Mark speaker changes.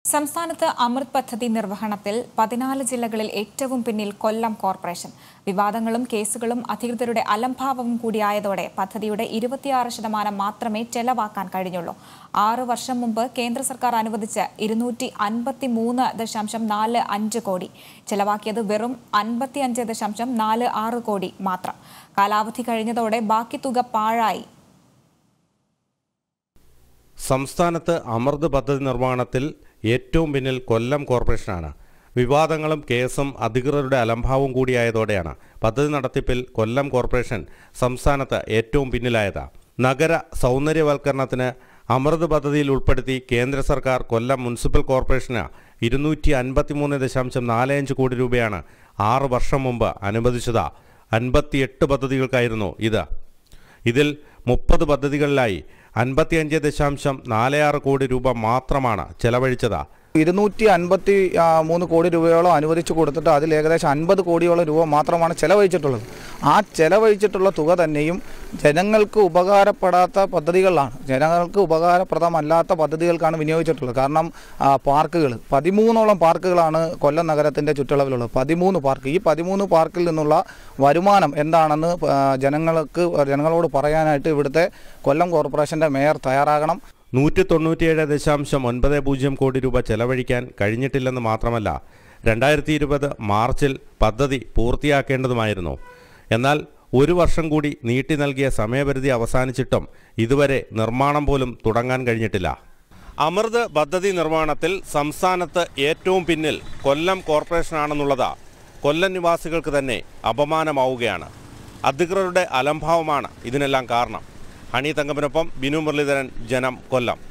Speaker 1: സംസ്ഥാനത്ത് അമൃത് പദ്ധതി നിർവഹണത്തിൽ പതിനാല് ജില്ലകളിൽ ഏറ്റവും പിന്നിൽ കൊല്ലം കോർപ്പറേഷൻ വിവാദങ്ങളും കേസുകളും അധികൃതരുടെ അലംഭാവവും കൂടിയായതോടെ പദ്ധതിയുടെ ഇരുപത്തിയാറ് ശതമാനം മാത്രമേ ചെലവാക്കാൻ കഴിഞ്ഞുള്ളൂ ആറ് വർഷം മുമ്പ് കേന്ദ്ര സർക്കാർ അനുവദിച്ച ഇരുന്നൂറ്റി അൻപത്തി മൂന്ന് ദശാംശം നാല് അഞ്ച് കോടി ചെലവാക്കിയത് വെറും അൻപത്തി അഞ്ച് ദശാംശം നാല് ആറ് കോടി മാത്രം കാലാവധി കഴിഞ്ഞതോടെ ബാക്കി തുക പാഴായി
Speaker 2: സംസ്ഥാനത്ത് അമൃത് പദ്ധതി നിർവഹണത്തിൽ ഏറ്റവും പിന്നിൽ കൊല്ലം കോർപ്പറേഷനാണ് വിവാദങ്ങളും കേസും അധികൃതരുടെ അലംഭാവവും കൂടിയായതോടെയാണ് പദ്ധതി നടത്തിപ്പിൽ കൊല്ലം കോർപ്പറേഷൻ സംസ്ഥാനത്ത് ഏറ്റവും പിന്നിലായത് നഗര സൗന്ദര്യവൽക്കരണത്തിന് അമൃത് പദ്ധതിയിൽ ഉൾപ്പെടുത്തി കേന്ദ്ര സർക്കാർ കൊല്ലം മുനിസിപ്പൽ കോർപ്പറേഷന് ഇരുന്നൂറ്റി അൻപത്തിമൂന്ന് ദശാംശം നാല് അഞ്ച് കോടി രൂപയാണ് ആറ് വർഷം മുമ്പ് അനുവദിച്ചത് അൻപത്തിയെട്ട് പദ്ധതികൾക്കായിരുന്നു ഇത് ഇതിൽ മുപ്പത് പദ്ധതികളിലായി അൻപത്തിയഞ്ച് ദശാംശം നാല് ആറ് കോടി രൂപ മാത്രമാണ് ചെലവഴിച്ചത്
Speaker 3: ഇരുന്നൂറ്റി അൻപത്തി ആ, മൂന്ന് കോടി രൂപയോളം അനുവദിച്ചു കൊടുത്തിട്ട് അതിൽ ഏകദേശം അൻപത് കോടിയോളം രൂപ മാത്രമാണ് ചെലവഴിച്ചിട്ടുള്ളത് ആ ചെലവഴിച്ചിട്ടുള്ള തുക തന്നെയും ജനങ്ങൾക്ക് ഉപകാരപ്പെടാത്ത പദ്ധതികളിലാണ് ജനങ്ങൾക്ക് ഉപകാരപ്രദമല്ലാത്ത പദ്ധതികൾക്കാണ് വിനിയോഗിച്ചിട്ടുള്ളത് കാരണം പാർക്കുകൾ പതിമൂന്നോളം പാർക്കുകളാണ് കൊല്ലം നഗരത്തിൻ്റെ ചുറ്റളവിലുള്ളത് പതിമൂന്ന് പാർക്ക് ഈ പതിമൂന്ന് പാർക്കിൽ നിന്നുള്ള വരുമാനം എന്താണെന്ന് ആ, ജനങ്ങൾക്ക് ജനങ്ങളോട് പറയാനായിട്ട് ഇവിടുത്തെ കൊല്ലം കോർപ്പറേഷൻ്റെ മേയർ തയ്യാറാകണം
Speaker 2: നൂറ്റി തൊണ്ണൂറ്റിയേഴ് ദശാംശം ഒൻപത് പൂജ്യം കോടി രൂപ ചെലവഴിക്കാൻ കഴിഞ്ഞിട്ടില്ലെന്ന് മാത്രമല്ല രണ്ടായിരത്തി ഇരുപത് മാർച്ചിൽ പദ്ധതി പൂർത്തിയാക്കേണ്ടതുമായിരുന്നു എന്നാൽ ഒരു വർഷം കൂടി നീട്ടി നൽകിയ സമയപരിധി അവസാനിച്ചിട്ടും ഇതുവരെ നിർമ്മാണം പോലും തുടങ്ങാൻ കഴിഞ്ഞിട്ടില്ല അമൃത് പദ്ധതി നിർമ്മാണത്തിൽ സംസ്ഥാനത്ത് ഏറ്റവും പിന്നിൽ കൊല്ലം കോർപ്പറേഷനാണെന്നുള്ളത് കൊല്ലം നിവാസികൾക്ക് തന്നെ അപമാനമാവുകയാണ് അധികൃതരുടെ അലംഭാവമാണ് ഇതിനെല്ലാം കാരണം ഹണി തങ്കപ്പനൊപ്പം ബിനു മുരളീധരൻ ജനം കൊല്ലം